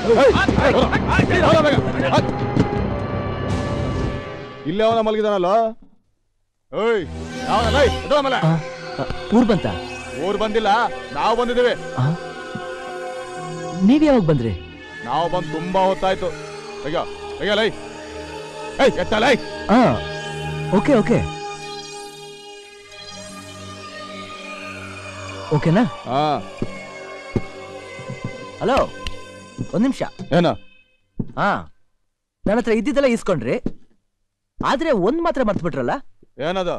ಇಲ್ಲೇ ಅವನ ಮಲಗಿದಾನಲ್ಲ ಏಯ್ ಯಾವನಲ್ಲ ಏಯ್, ಎದ್ದು ಆಮೇಲೆ ಊರ್ ಬಂತ ಊರ್ ಬಂದಿಲ್ಲ ನಾವು ಬಂದಿದ್ದೀವಿ ನೀವ್ ಯಾವಾಗ ಬಂದ್ರಿ ನಾವು ಬಂದು ತುಂಬಾ ಹೊತ್ತಾಯ್ತು ಅಯ್ಯೋ ಅಯ್ಯೋ ಲೈ ಏಯ್ ಎತ್ತ ಲೈ ಆ ಓಕೆ ಓಕೆ ಓಕೆನಾ ಹಾ ಹಲೋ ಒಂದ್ ನಿಮಿಷ ಏನ ಹಾ ನನ್ನ ಹತ್ರ ಇದ್ದಿದ್ದೆಲ್ಲ ಇಸ್ಕೊಂಡ್ರಿ ಆದ್ರೆ ಒಂದ್ ಮಾತ್ರ ಮರ್ತ್ಬಿಟ್ರಲ್ಲ ಏನದು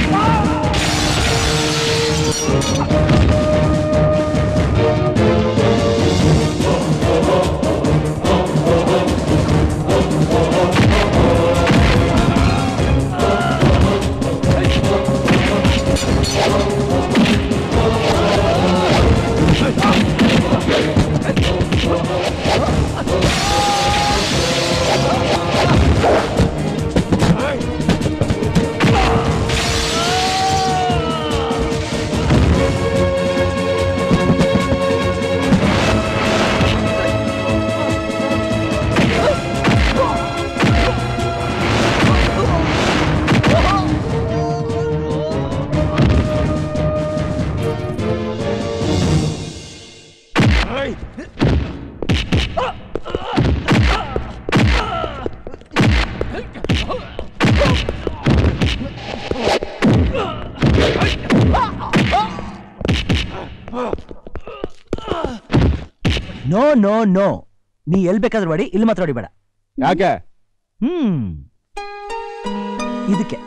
ನೋ ನೋ ನೋ ನೀ ಎಲ್ ಬೇಕಾದ್ರೂ ಮಾಡಿ ಇಲ್ಲಿ ಮಾತ್ರ ಹೊಡಿಬೇಡ ಯಾಕೆ ಹ್ಮ್ ಇದಕ್ಕೆ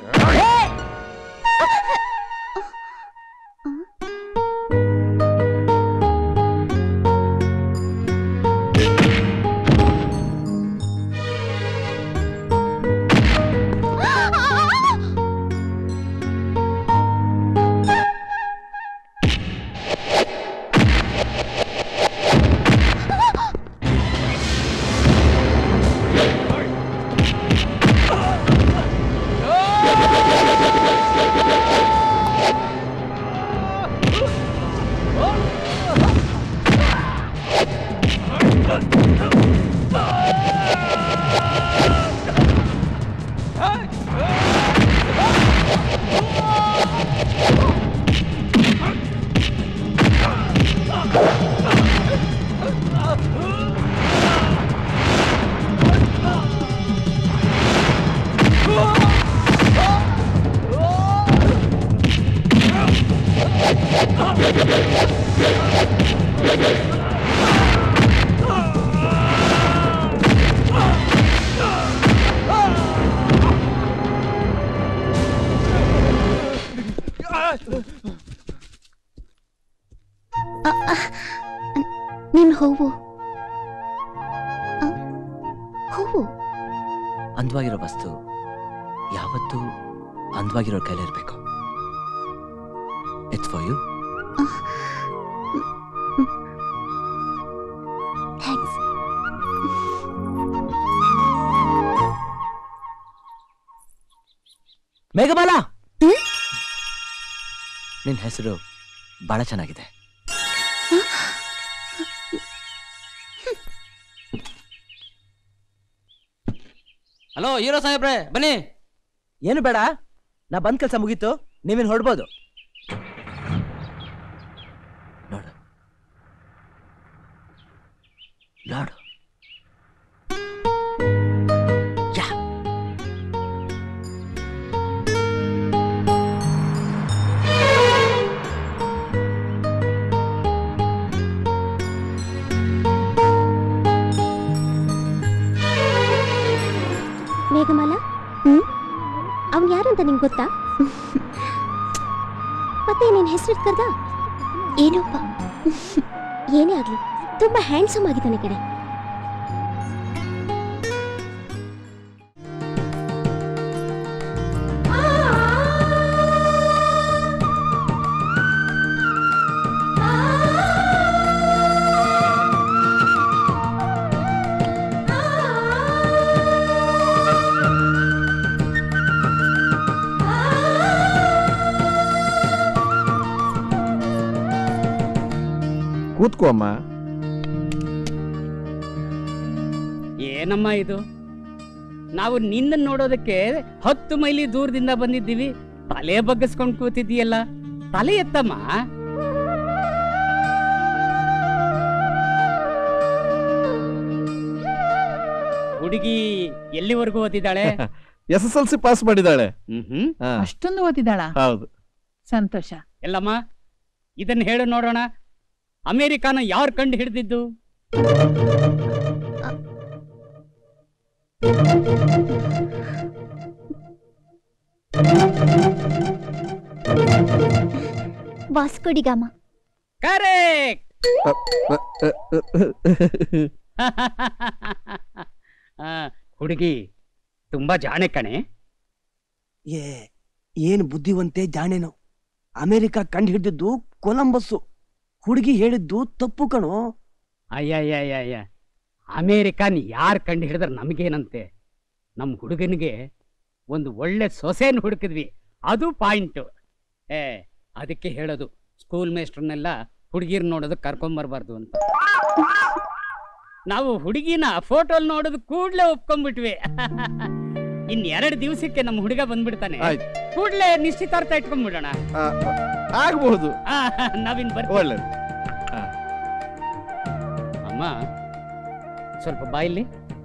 ನಿನ್ ಹೂವು ಆ, ಹೂವು ಅಂದವಾಗಿರೋ ವಸ್ತು ಯಾವತ್ತೂ ಅಂದವಾಗಿರೋ ಕೈಲಿರ್ಬೇಕು it's for you thanks Meghamala ನಿನ್ ಹೆಸರು ಬಹಳ ಚೆನ್ನಾಗಿದೆ ಹಲೋ ಹೀರೋ ಸಾಹೇಬ್ರೆ ಬನ್ನಿ ಏನು ಬೇಡ ನಾ ಬಂದ್ ಕೆಲಸ ಮುಗೀತು ನೀವಿನ್ ಹೊಡ್ಬೋದು ನೋಡು ನೋಡು ಯಾ ಮೇಘಮಾಲ ಹ್ಮ್ ಅವ್ನು ಯಾರು ಅಂತ ನಿಂಗೆ ಗೊತ್ತಾ ಮತ್ತೆ ನಿನ್ ಹೆಸರು ಕರ್ದ ಏನೋಪ್ಪ ಏನೇ ಆಗ್ಲಿ ತುಂಬಾ ಹ್ಯಾಂಡ್ಸಮ್ ಆಗಿದ್ದಾನೆ ಕಡೆ ಕೂತ್ಕೋ ಅಮ್ಮ ಏನಮ್ಮ ಇದು ನಾವು ನಿನ್ನ ನೋಡೋದಕ್ಕೆ ಹತ್ತು ಮೈಲಿ ದೂರದಿಂದ ಬಂದಿದ್ದೀವಿ ತಲೆ ಬಗ್ಗಿಸ್ಕೊಂಡು ಕೂತಿದ್ದೀಯಲ್ಲ ತಲೆ ಎತ್ತಮ್ಮ ಹುಡುಗಿ ಎಲ್ಲಿವರೆಗೂ ಓದಿದ್ದಾಳೆ S S L C pass ಮಾಡಿದಾಳೆ ಹ್ಮ್ ಹಾ, ಅಷ್ಟೊಂದು ಓದಿದಾಳ ಹೌದು ಸಂತೋಷ ಎಲ್ಲಮ್ಮ ಇದನ್ನ ಹೇಳು ನೋಡೋಣ ಅಮೇರಿಕಾನ ಯಾರು ಕಂಡು ಹಿಡಿದಿದ್ದು ವಾಸ್ಕೋಡಿಗಾಮ ಕರೆಕ್ಟ್ ಹುಡುಗಿ ತುಂಬಾ ಜಾಣೆ ಕಣೆ ಏ ಏನ್ ಬುದ್ಧಿವಂತೆ ಜಾಣೆನೋ ಅಮೆರಿಕ ಕಂಡು ಹಿಡಿದಿದ್ದು ಕೊಲಂಬಸ್ಸು ಹುಡುಗಿ ಹೇಳಿದ್ದು ತಪ್ಪು ಕಣೋ ಅಯ್ಯಯ್ಯಯ್ಯಯ್ಯ ಅಮೇರಿಕಾನ್ ಯಾರು ಕಂಡು ಹಿಡಿದ್ರೆ ನಮಗೇನಂತೆ ನಮ್ಮ ಹುಡುಗನಿಗೆ ಒಂದು ಒಳ್ಳೆ ಸೊಸೆನ ಹುಡುಕಿದ್ವಿ ಅದು ಪಾಯಿಂಟು ಏ ಅದಕ್ಕೆ ಹೇಳೋದು ಸ್ಕೂಲ್ ಮೇಸ್ಟ್ರನ್ನೆಲ್ಲ ಹುಡುಗಿರ್ ನೋಡೋದು ಕರ್ಕೊಂಬರ್ಬಾರ್ದು ಅಂತ ನಾವು ಹುಡುಗಿನ ಫೋಟೋಲ್ ನೋಡೋದು ಕೂಡ್ಲೇ ಒಪ್ಕೊಂಡ್ಬಿಟ್ವಿ ಇನ್ ಎರಡು ದಿವಸಕ್ಕೆ ನಮ್ಮ ಹುಡುಗ ಬಂದ್ಬಿಡ್ತಾನೆ ಆಯ್ತು. ಕೂಡ್ಲೇ ನಿಶ್ಚಿತಾರ್ಥ ಇಟ್ಕೊಂಡ್ಬಿಡೋಣ ಆ, ಆಗ್ಬಹುದು ಆ, ನಾವಿನ್ ಬರ್ತೀವಿ ಒಳ್ಳೇದು ಅಮ್ಮ ಸ್ವಲ್ಪ ಬಾಯಿಲಿ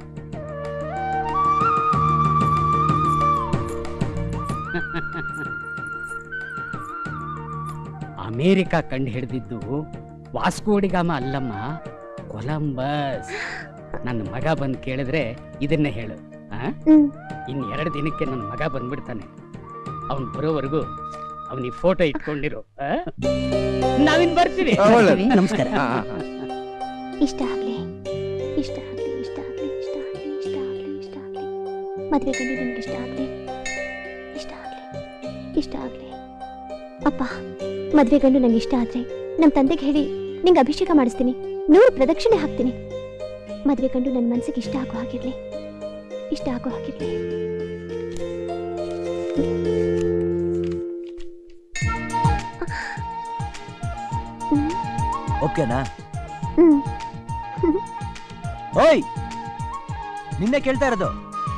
ಅಮೇರಿಕಾ ಕಂಡು ಹಿಡಿದಿದ್ದು ವಾಸ್ಕೋಡಿಗಾಮ ಅಲ್ಲಮ್ಮ ಕೊಲಂಬಸ್ ನನ್ನ ಮಗ ಬಂದು ಕೇಳಿದ್ರೆ ಇದನ್ನೇ ಹೇಳು ಆ? ಹ್ಮ್ ಇನ್ ಎರಡು ದಿನಕ್ಕೆ ನನ್ನ ಮಗ ಬಂದ್ಬಿಡ್ತಾನೆ ಅವನ್ ಬರೋವರೆಗೂ ಅವನಿಗೆ ಫೋಟೋ ಇಟ್ಕೊಂಡಿರು ಆ? ನಾವಿನ್ ಬರ್ತೀವಿ ಆ, ಒಳ್ಳೇದು. ನಮಸ್ಕಾರ ಆ, ಆ, ಆ. ಇಷ್ಟ ಆಗ್ಲಿ ಇಷ್ಟ ಆಗ್ಲಿ ಇಷ್ಟ ಆಗ್ಲಿ ಇಷ್ಟ ಆಗ್ಲಿ ಇಷ್ಟ ಆಗ್ಲಿ ಇಷ್ಟ ಆಗ್ಲಿ ಮದ್ವೆ ಗಂಡು ನನ್ಗೆ ಇಷ್ಟ ಆಗ್ಲಿ ಇಷ್ಟ ಆಗ್ಲಿ ಇಷ್ಟ ಆಗ್ಲಿ ಅಪ್ಪ ಮದ್ವೆ ಗಂಡು ನಂಗೆ ಇಷ್ಟ ಆದ್ರೆ ನಮ್ ತಂದೆಗೆ ಹೇಳಿ ನಿಂಗೆ ಅಭಿಷೇಕ ಮಾಡಿಸ್ತೀನಿ ನೂರು ಪ್ರದಕ್ಷಿಣೆ ಹಾಕ್ತೀನಿ ಮದ್ವೆ ಗಂಡು ನನ್ನ ಮನ್ಸಿಗೆ ಇಷ್ಟ ಆಗೋ ಹಾಗಿರ್ಲಿ ಇಷ್ಟ ಆಗೋ ಹಾಗಿರ್ಲಿ ಹ್ಮ್ ಓಕೆನಾ ಹ್ಮ್ ಓಯ್ ನಿನ್ನೆ ಕೇಳ್ತಾ ಇರೋದು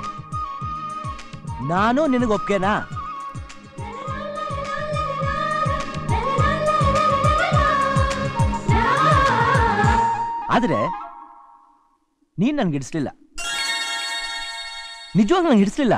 ನಾನು ನಿನಗೆ ಒಪ್ಕೆನಾ ಆದ್ರೆ ನೀನ್ ನನ್ಗೆ ಹಿಡಿಸ್ಲಿಲ್ಲ ನಿಜವಾಗ ನಂಗೆ ಹಿಡಿಸ್ಲಿಲ್ಲ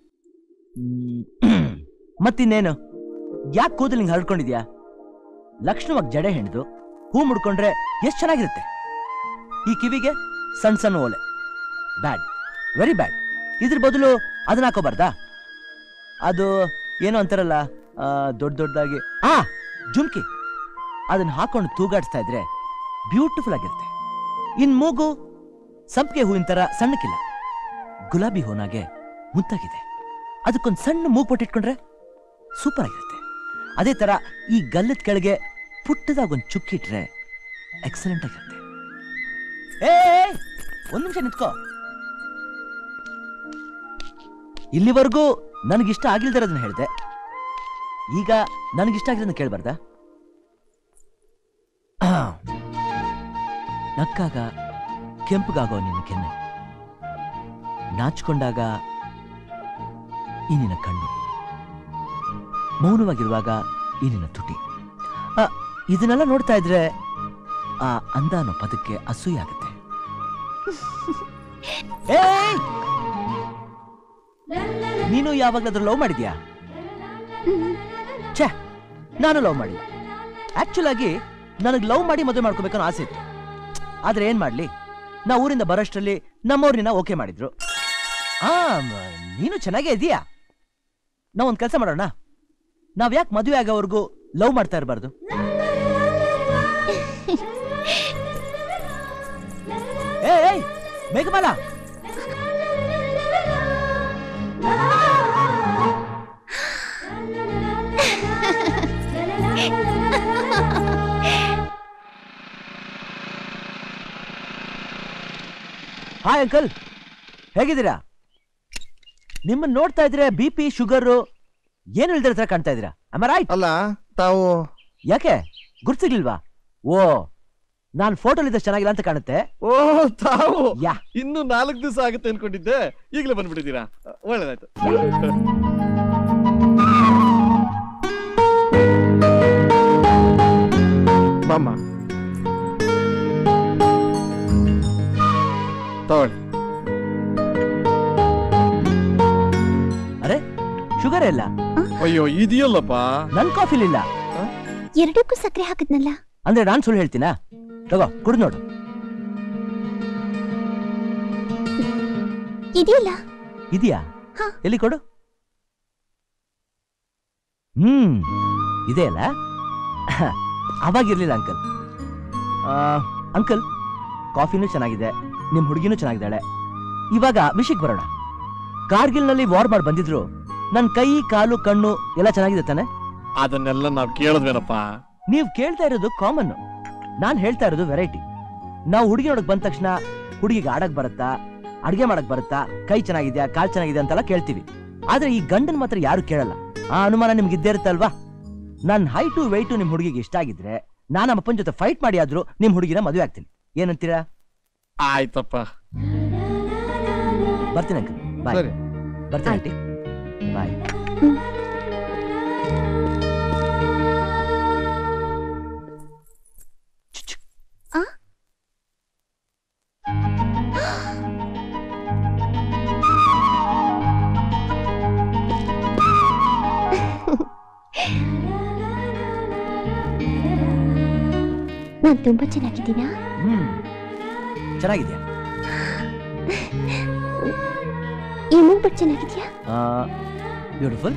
ಮತ್ತಿನ್ನೇನು ಯಾಕೆ ಕೂದಲು ಹಿಂಗೆ ಹರಡ್ಕೊಂಡಿದ್ಯಾ ಲಕ್ಷಣವಾಗಿ ಜಡೆ ಹೆಣ್ದು ಹೂ ಮುಡ್ಕೊಂಡ್ರೆ ಎಷ್ಟು ಚೆನ್ನಾಗಿರುತ್ತೆ ಈ ಕಿವಿಗೆ ಸಣ್ಣ ಸಣ್ಣ ಓಲೆ ಬ್ಯಾಡ್ ವೆರಿ ಬ್ಯಾಡ್ ಇದ್ರ ಬದಲು ಅದನ್ನ ಹಾಕೋಬಾರ್ದಾ ಅದು ಏನೋ ಅಂತಾರಲ್ಲ ಆ, ದೊಡ್ಡ ದೊಡ್ಡದಾಗಿ ಆ ಜುಮ್ಕಿ ಅದನ್ನ ಹಾಕೊಂಡು ತೂಗಾಡಿಸ್ತಾ ಇದ್ರೆ ಬ್ಯೂಟಿಫುಲ್ ಆಗಿರುತ್ತೆ ಇನ್ ಮೂಗು ಸಂಪಿಗೆ ಹೂವಿನ ತರ ಸಣ್ಣಕ್ಕಿಲ್ಲ ಗುಲಾಬಿ ಹೂನಾಗೆ ಮುದ್ದಾಗಿದೆ ಅದಕ್ಕೊಂದು ಸಣ್ಣ ಮೂಗು ಪೊಟ್ಟಿಟ್ಕೊಂಡ್ರೆ ಸೂಪರ್ ಆಗಿರುತ್ತೆ ಅದೇ ತರ ಈ ಗಲ್ಲದ ಕೆಳಗೆ ಪುಟ್ಟದಾಗ ಒಂದು ಚುಕ್ಕಿಟ್ರೆ ಎಕ್ಸಲೆಂಟ್ ಆಗಿರುತ್ತೆ ಏ ಏ, ಏ, ಒಂದ್ ನಿಮಿಷ ನಿಂತ್ಕೋ ಇಲ್ಲಿವರೆಗೂ ನನಗಿಷ್ಟ ಆಗಿಲ್ದಿರೋದನ್ನ ಹೇಳ್ದೆ ಈಗ ನನಗಿಷ್ಟ ಆಗಿರೋದನ್ನ ಕೇಳ್ಬಾರ್ದಾ ಆಹ್. ನಕ್ಕಾಗ ಕೆಂಪಗಾಗೋ ನಿನ್ನ ಕೆನ್ನೆ ನಾಚ್ಕೊಂಡಾಗ ಈ ನಿನ್ನ ಕಣ್ಣು ಮೌನವಾಗಿರುವಾಗ ಈ ನಿನ್ನ ತುಟಿ ಆ, ಇದನ್ನೆಲ್ಲ ನೋಡ್ತಾ ಇದ್ರೆ ಆ ಅಂದ ಅನ್ನೋ ಪದಕ್ಕೆ ಅಸೂಯೆ ಆಗುತ್ತೆ ಏಯ್! ನೀನು ಯಾವಾಗಲಾದ್ರೂ ಲವ್ ಮಾಡಿದ್ಯಾ ಛೇ ನಾನು ಲವ್ ಮಾಡಿಲ್ಲ ಆಕ್ಚುಲ್ ಆಗಿ ನನಗೆ ಲವ್ ಮಾಡಿ ಮದುವೆ ಮಾಡ್ಕೋಬೇಕನ್ನೋ ಆಸೆ ಇತ್ತು ಆದ್ರೆ ಏನ್ ಮಾಡ್ಲಿ ನಾ ಊರಿಂದ ಬರೋಷ್ಟರಲ್ಲಿ ನಮ್ಮವ್ರು ನಿನ್ನ ಓಕೆ ಮಾಡಿದ್ರು ಆ ಮ- ನೀನು ಚೆನ್ನಾಗೇ ಇದೀಯಾ ನಾವ್ ಒಂದ್ ಕೆಲಸ ಮಾಡೋಣ ನಾವ್ ಯಾಕೆ ಮದುವೆ ಆಗೋವರೆಗೂ ಲವ್ ಮಾಡ್ತಾ ಇರಬಾರ್ದು ಏ ಏಯ್ ಮೇಘಮಾಲ ಹಾಯ್ ಅಂಕಲ್ ಹೇಗಿದ್ದೀರಾ ನಿಮ್ಮನ್ನ ನೋಡ್ತಾ ಇದ್ರೆ ಬಿ ಪಿ ಶುಗರು ಏನು ಇಲ್ದಿರ ತರ ಕಾಣ್ತಾ ಇದ್ದೀರಾ ಅಮ್ಮ ರೈಟ್ ಅಲ್ಲ ತಾವು ಯಾಕೆ ಗುರ್ತಿರ್ಲಿಲ್ವಾ ಓ ನಾನ್ ಫೋಟೋಲಿದ್ದ ಚೆನ್ನಾಗಿಲ್ಲ ಅಂತ ಕಾಣುತ್ತೆ ಓ ತಾವು ಯಾ ಇನ್ನು ನಾಲ್ಕು ದಿವಸ ಆಗುತ್ತೆ ಅನ್ಕೊಂಡಿದ್ದೆ ಈಗಲೇ ಬಂದ್ಬಿಟ್ಟಿದ್ದೀರಾ ಒಳ್ಳೇದಾಯ್ತು ಮಾಮ ತಗೊಳ್ಳಿ ಅರೆ ಶುಗರ್ ಇಲ್ಲ ಅಯ್ಯೋ ಇದೆಯಲ್ಲಪ್ಪ ನನ್ ಕಾಫಿಲಿಲ್ಲ ಎರಡಕ್ಕೂ ಸಕ್ಕರೆ ಹಾಕಿದ್ನಲ್ಲ ಅಂದ್ರೆ ನಾನ್ ಸುಳ್ಳು ಹೇಳ್ತೀನಾ ತಗೋ ಕುಡ್ ನೋಡು ಇದೆಯಲ್ಲ ಇದೆಯಾ ಹಾ. ಎಲ್ಲಿ ಕೊಡು ಹ್ಮ್ ಇದೆ ಅಲ್ಲ ಅವಾಗಿರ್ಲಿಲ್ಲ ಅಂಕಲ್ ಅಂಕಲ್ ಕಾಫಿನೂ ಚೆನ್ನಾಗಿದೆ ನಿಮ್ ಹುಡುಗಿನೂ ಚೆನ್ನಾಗಿದ್ದಾಳೆ ಇವಾಗ ವಿಷಯಕ್ಕೆ ಬರೋಣ ಕಾರ್ಗಿಲ್ನಲ್ಲಿ ವಾರ್ ಮಾಡಿ ಬಂದಿದ್ರು ನನ್ ಕೈ ಕಾಲು ಕಣ್ಣು ಎಲ್ಲ ಚೆನ್ನಾಗಿದೆ ತಾನೆ ಅದನ್ನೆಲ್ಲ ನಾವ್ ಕೇಳಿದ್ವೇನಪ್ಪ ನೀವ್ ಕೇಳ್ತಾ ಇರೋದು ಕಾಮನ್ ನಾನ್ ಹೇಳ್ತಾ ಇರೋದು ವೆರೈಟಿ ನಾವು ಹುಡುಗಿ ನೋಡಕ್ ಬಂದ ತಕ್ಷಣ ಹುಡುಗಿಗೆ ಆಡಕ್ ಬರುತ್ತಾ ಅಡ್ಗೆ ಮಾಡಕ್ ಬರುತ್ತಾ ಕೈ ಚೆನ್ನಾಗಿದ್ಯಾ ಕಾಲ್ ಚೆನ್ನಾಗಿದೆ ಅಂತೆಲ್ಲ ಕೇಳ್ತೀವಿ ಆದ್ರೆ ಈ ಗಂಡನ್ ಮಾತ್ರ ಯಾರು ಕೇಳಲ್ಲ ಆ ಅನುಮಾನ ನಿಮ್ಗೆ ಇದ್ದೇ ಇರುತ್ತಲ್ವಾ ನನ್ ಹೈಟು ವೆಯ್ಟು ನಿಮ್ ಹುಡುಗಿಗೆ ಇಷ್ಟ ಆಗಿದ್ರೆ ನಾನ್ ನಮ್ಮ ಅಪ್ಪನ ಜೊತೆ ಫೈಟ್ ಮಾಡಿ ಆದ್ರೂ ನಿಮ್ ಹುಡುಗಿನ ಮದುವೆ ಆಗ್ತೀನಿ ಏನಂತೀರಾ ಆಯ್ತಪ್ಪ ಬರ್ತೀನಿ ಅಂಕಲ್ ಬಾಯ್ ಸರಿ ಬರ್ತೀನಿ ಆಂಟಿ ಬಾಯ್ ನಾನ್ ತುಂಬಾ ಚೆನ್ನಾಗಿದ್ದೀನಾ ಹ್ಮ್ ಚೆನ್ನಾಗಿದ್ಯಾ ಈ ಮೂಗ್ಬಟ್ ಚೆನ್ನಾಗಿದ್ಯಾ ಬ್ಯೂಟಿಫುಲ್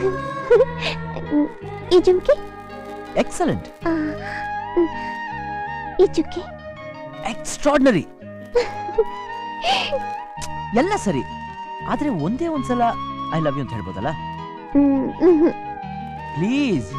ಈ ಜುಮ್ಕಿ ಎಕ್ಸಲೆಂಟ್ ಆ, ಹ್ಮ್. ಈ ಚುಕ್ಕಿ ಎಕ್ಸ್ಟ್ರಾರ್ಡಿನರಿ ಎಲ್ಲ ಸರಿ ಆದ್ರೆ ಒಂದೇ ಒಂದ್ಸಲ ಐ ಲವ್ ಯು ಅಂತ ಹೇಳ್ಬೋದಲ್ಲ ಹ್ಮ್, ಹ್ಮ್, ಹ್ಮ್. Please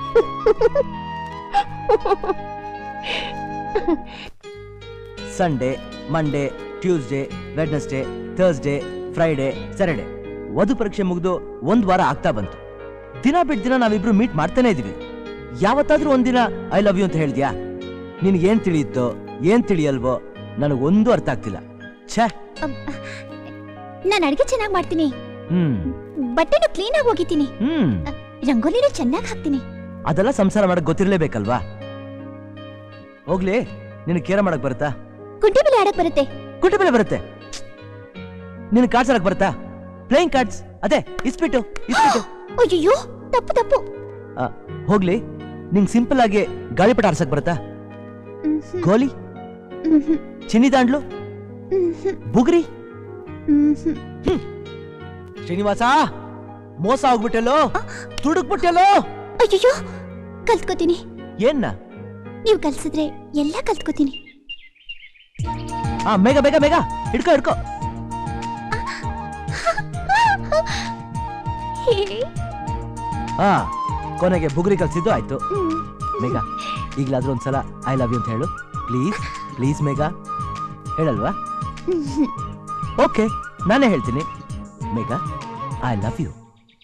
Sunday Monday Tuesday Wednesday Thursday Friday Saturday ವಧು ಪರೀಕ್ಷೆ ಮುಗಿದು ಒಂದ್ ವಾರ ಆಗ್ತಾ ಬಂತು ದಿನ ಬಿಟ್ಟು ದಿನ ನಾವಿಬ್ರು ಮೀಟ್ ಮಾಡ್ತಾನೆ ಇದೀವಿ ಯಾವತ್ತಾದ್ರೂ ಒಂದಿನ ಐ ಲವ್ ಯು ಅಂತ ಹೇಳ್ದ್ಯಾ ನಿನ್ಗೆ ಏನ್ ತಿಳಿಯುತ್ತೋ ಏನ್ ತಿಳಿಯಲ್ವೋ ನನಗೊಂದು ಅರ್ಥ ಆಗ್ತಿಲ್ಲ ಛೇ ನಾನ್ ಅಡ್ಗೆ ಚೆನ್ನಾಗಿ ಮಾಡ್ತೀನಿ ಹ್ಮ್ ಬಟ್ಟೆನು ಕ್ಲೀನ್ ಆಗಿ ಹೋಗಿತೀನಿ ಹ್ಮ್ ರಂಗೋಲಿನೂ ಚೆನ್ನಾಗಿ ಹಾಕ್ತೀನಿ ಅದೆಲ್ಲ ಸಂಸಾರ ಮಾಡಕ್ ಗೊತ್ತಿರ್ಲೇಬೇಕಲ್ವಾ ಹೋಗ್ಲಿ ನಿನ್ ಕೇರ ಮಾಡಕ್ ಬರುತ್ತಾ ಕುಂಟೆ ಮೇಲೆ ಆಡಕ್ ಬರುತ್ತೆ ಕುಂಟೆ ಬೆಲೆ ಬರುತ್ತೆ ನಿನ್ ಕಾರ್ಡ್ಸ್ ಆಡಕ್ ಬರುತ್ತಾ ಪ್ಲೇಯಿಂಗ್ ಕಾರ್ಡ್ಸ್ ಅದೇ ಇಸ್ಬಿಟ್ಟು ಇಸ್ಬಿಟ್ಟು ಅಯ್ಯೋ ತಪ್ಪು ತಪ್ಪು ಹೋಗ್ಲಿ ನಿಂಗ್ ಸಿಂಪಲ್ ಆಗಿ ಗಾಳಿಪಟ ಆಡ್ಸಕ್ ಬರುತ್ತಾ ಹ್ಮ್, ಹ್ಮ್, ಗೋಲಿ ಹ್ಮ್, ಹ್ಮ್, ಚಿನ್ನಿ ದಾಂಡ್ಲು ಹ್ಮ್, ಹ್ಮ್, ಬುಗ್ರಿ ಹ್ಮ್, ಹ್ಮ್. ಶ್ರೀನಿವಾಸ ಮೋಸ ಹೋಗ್ಬಿಟ್ಟೆಲ್ಲೋ ತುಡುಕ್ಬಿಟ್ಟೆಲ್ಲೋ ಅಯ್ಯಯ್ಯೋ ಕಲ್ತ್ಕೋತೀನಿ ಏನ್ನ ನೀವು ಕಲ್ಸಿದ್ರೆ ಎಲ್ಲ ಕಲ್ತ್ಕೋತೀನಿ ಹಾ ಬೇಗ ಬೇಗ ಬೇಗ ಹಿಡ್ಕೋ ಹಿಡ್ಕೋ ಹೇ, ಹಾ ಕೊನೆಗೆ ಬುಗ್ರಿ ಕಲ್ಸಿದ್ದು ಆಯ್ತು ಹ್ಮ್. ಮೇಘ ಈಗಲಾದ್ರೂ ಒಂದ್ಸಲ ಐ ಲವ್ ಯು ಅಂತ ಹೇಳು ಪ್ಲೀಸ್ ಪ್ಲೀಸ್ ಮೇಘ ಹೇಳಲ್ವಾ ಓಕೆ ನಾನೇ ಹೇಳ್ತೀನಿ ಮೇಘ ಐ ಲವ್ ಯು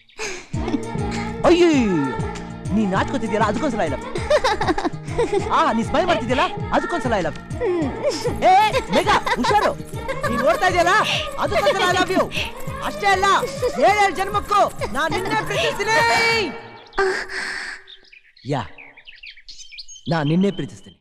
ಅಯ್ಯೋ ನೀ ನಾಚ್ಕೋತಿದ್ಯಲ್ಲ ಅದಕ್ಕೊಂದ್ಸಲ ಐ ಲವ್ ಆ ನೀ ಸ್ಮೈಲ್ ಮಾಡ್ತಿದ್ಯಲ್ಲ ಅದಕ್ಕೊಂದ್ಸಲ ಐ ಲವ್ ಏ ಮೇಘ ಹುಷಾರು ನೀನ್ ನೋಡ್ತಾ ಇದೆಯಲ್ಲ ಅದಕ್ಕೊಂದ್ಸಲ ಐ ಲವ್ ಯು ಅಷ್ಟೇ ಅಲ್ಲ ಏಳೇಳು ಜನ್ಮಕ್ಕೂ ನಾನು ನಿನ್ನೆ ಪ್ರೀತಿಸ್ತೀನಿ ಯಾ ನಾ ನಿನ್ನೆ ಪ್ರೀತಿಸ್ತೀನಿ